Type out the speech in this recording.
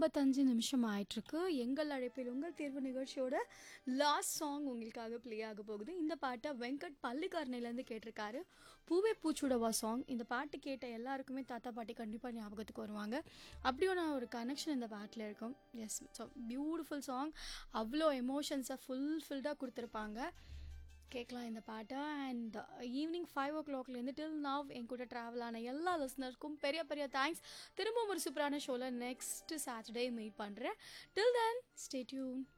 ஐம்பத்தஞ்சு நிமிஷம் ஆயிட்டிருக்கு எங்கள் அழைப்பில் உங்கள் தேர்வு நிகழ்ச்சியோட லாஸ்ட் சாங் உங்களுக்காக ப்ளே ஆக போகுது இந்த பாட்டை வெங்கட் பள்ளிக்காரனையிலேருந்து கேட்டிருக்காரு பூவே பூச்சுடவா சாங் இந்த பாட்டு கேட்ட எல்லாருக்குமே தாத்தா பாட்டி கண்டிப்பாக ஞாபகத்துக்கு வருவாங்க அப்படியான ஒரு கனெக்ஷன் இந்த பாட்டில் இருக்கும் எஸ் ஸோ பியூட்டிஃபுல் சாங் அவ்வளோ எமோஷன்ஸை ஃபுல்ஃபில்டாக கொடுத்துருப்பாங்க கேட்கலாம் இந்த பாட்டை அண்ட் ஈவினிங் ஃபைவ் ஓ கிளாக்லேருந்து டில் நவ் என் கூட ட்ராவல் ஆன எல்லா லிஸ்னருக்கும் பெரிய பெரிய தேங்க்ஸ் திரும்பவும் ஒரு சூப்பரான ஷோவில் நெக்ஸ்ட் சாட்டர்டே மீட் பண்ணுறேன் டில் தென் ஸ்டே டியூன்